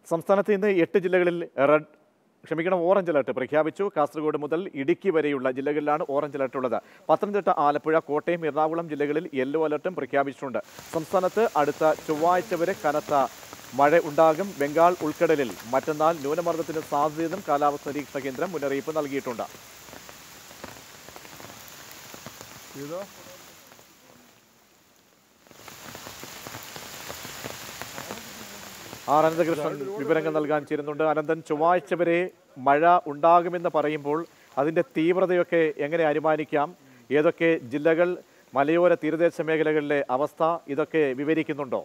സംസ്ഥാനത്ത് ഇന്ന് എട്ട് ജില്ലകളിൽ റെഡ് ക്ഷമിക്കണം ഓറഞ്ച് അലർട്ട് പ്രഖ്യാപിച്ചു കാസർഗോഡ് മുതൽ ഇടുക്കി വരെയുള്ള ജില്ലകളിലാണ് ഓറഞ്ച് അലർട്ട് ഉള്ളത് പത്തനംതിട്ട ആലപ്പുഴ കോട്ടയം എറണാകുളം ജില്ലകളിൽ യെല്ലോ അലർട്ടും പ്രഖ്യാപിച്ചിട്ടുണ്ട് സംസ്ഥാനത്ത് അടുത്ത ചൊവ്വാഴ്ച വരെ കനത്ത മഴ ഉണ്ടാകും ബംഗാൾ ഉൾക്കടലിൽ മറ്റന്നാൾ ന്യൂനമർദ്ദത്തിന് സാധ്യതയെന്നും കാലാവസ്ഥാ നിരീക്ഷണ കേന്ദ്രം മുന്നറിയിപ്പ് നൽകിയിട്ടുണ്ട് ആർ അനന്തകൃഷ്ണൻ വിവരങ്ങൾ നൽകാൻ ചേരുന്നുണ്ട് അനന്തൻ ചൊവ്വാഴ്ച വരെ മഴ ഉണ്ടാകുമെന്ന് പറയുമ്പോൾ അതിൻ്റെ തീവ്രതയൊക്കെ എങ്ങനെ അനുമാനിക്കാം ഏതൊക്കെ ജില്ലകൾ മലയോര തീരദേശ മേഖലകളിലെ അവസ്ഥ ഇതൊക്കെ വിവരിക്കുന്നുണ്ടോ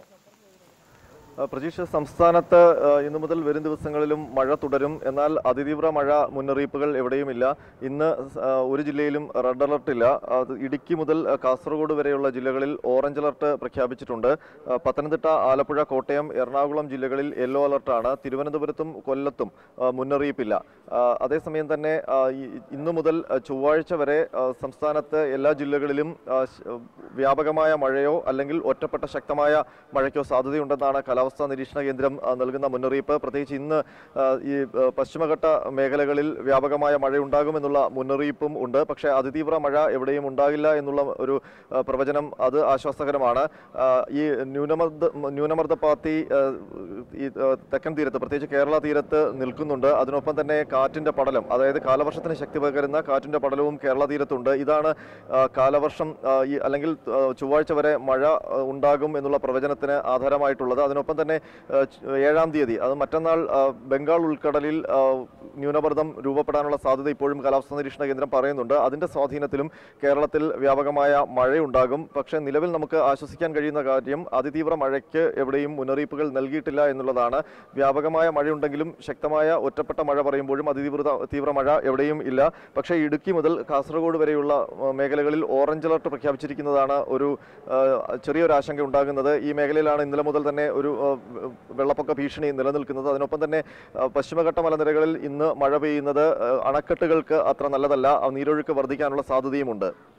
ആ, പ്രതീക്ഷ സംസ്ഥാനത്ത് ആ, ഇന്നു മുതൽ വരും ദിവസങ്ങളിലും മഴ തുടരും എന്നാൽ അതിതീവ്ര മഴ മുന്നറിയിപ്പുകൾ എവിടെയുമില്ല ഇന്ന് സ്- ആ, ഒരു ജില്ലയിലും റെഡ് അലർട്ട് ഇല്ല അത് ഇടുക്കി മുതൽ ആ, കാസർഗോഡ് വരെയുള്ള ജില്ലകളിൽ ഓറഞ്ച് അലർട്ട് പ്രഖ്യാപിച്ചിട്ടുണ്ട് ആ, പത്തനംതിട്ട ആലപ്പുഴ കോട്ടയം എറണാകുളം ജില്ലകളിൽ യെല്ലോ അലർട്ടാണ് തിരുവനന്തപുരത്തും കൊല്ലത്തും ആ, മുന്നറിയിപ്പില്ല ആ, അതേസമയം തന്നെ ആ, ഈ- ഇന്നു മുതൽ ആ, ചൊവ്വാഴ്ച വരെ ആ, സംസ്ഥാനത്ത് എല്ലാ ജില്ലകളിലും ആ, ശ- വ്യാപകമായ മഴയോ അല്ലെങ്കിൽ ഒറ്റപ്പെട്ട ശക്തമായ മഴയ്ക്കോ സാധ്യതയുണ്ടെന്നാണ് കാലാവസ്ഥാ നിരീക്ഷണ കേന്ദ്രം ആ, നൽകുന്ന മുന്നറിയിപ്പ് പ്രത്യേകിച്ച് ഇന്ന് ആ, ഈ ആ, പശ്ചിമഘട്ട മേഖലകളിൽ വ്യാപകമായ മഴയുണ്ടാകുമെന്നുള്ള മുന്നറിയിപ്പും ഉണ്ട് പക്ഷേ അതിതീവ്ര മഴ എവിടെയും ഉണ്ടാകില്ല എന്നുള്ള ഒരു ആ, പ്രവചനം അത് ആശ്വാസകരമാണ് ആ, ഈ ന്യൂനമർദ്ദ ന്യൂനമർദ്ദ പാത്തി ആ, ഈ ആ, തെക്കൻ തീരത്ത് പ്രത്യേകിച്ച് കേരള തീരത്ത് നിൽക്കുന്നുണ്ട് അതിനൊപ്പം തന്നെ കാറ്റിന്റെ പടലം അതായത് കാലവർഷത്തിന് ശക്തി പകരുന്ന കാറ്റിന്റെ പടലവും കേരള തീരത്തുണ്ട് ഇതാണ് ആ, കാലവർഷം ആ, ഈ അല്ലെങ്കിൽ ആ, ചൊവ്വാഴ്ച വരെ മഴ ആ, ഉണ്ടാകും എന്നുള്ള പ്രവചനത്തിന് ആധാരമായിട്ടുള്ളത് അതിനൊപ്പം തന്നെ ആ, ച്- ഏഴാം തീയതി അത് മറ്റന്നാൾ ആ, ബംഗാൾ ഉൾക്കടലിൽ ആ, ന്യൂനമർദ്ദം രൂപപ്പെടാനുള്ള സാധ്യത ഇപ്പോഴും കാലാവസ്ഥാ നിരീക്ഷണ കേന്ദ്രം പറയുന്നുണ്ട് അതിന്റെ സ്വാധീനത്തിലും കേരളത്തിൽ വ്യാപകമായ മഴയുണ്ടാകും പക്ഷേ നിലവിൽ നമുക്ക് ആശ്വസിക്കാൻ കഴിയുന്ന കാര്യം അതിതീവ്ര മഴയ്ക്ക് എവിടെയും മുന്നറിയിപ്പുകൾ നൽകിയിട്ടില്ല എന്നുള്ളതാണ് വ്യാപകമായ മഴയുണ്ടെങ്കിലും ശക്തമായ ഒറ്റപ്പെട്ട മഴ പറയുമ്പോഴും അതിതീവ്ര തീവ്ര മഴ എവിടെയും ഇല്ല പക്ഷേ ഇടുക്കി മുതൽ കാസർഗോഡ് വരെയുള്ള ആ, മേഖലകളിൽ ഓറഞ്ച് അലർട്ട് പ്രഖ്യാപിച്ചിരിക്കുന്നതാണ് ഒരു ആ, ചെറിയൊരു ആശങ്ക ഉണ്ടാകുന്നത് ഈ മേഖലയിലാണ് ഇന്നലെ മുതൽ തന്നെ ഒരു ആ, വെള്ളപ്പൊക്ക ഭീഷണി നിലനിൽക്കുന്നത് അതിനൊപ്പം തന്നെ ആ, പശ്ചിമഘട്ട മലനിരകളിൽ ഇന്ന് മഴ പെയ്യുന്നത് ആ, അണക്കെട്ടുകൾക്ക് അത്ര നല്ലതല്ല ആ, നീരൊഴുക്ക് വർദ്ധിക്കാനുള്ള സാധ്യതയുമുണ്ട്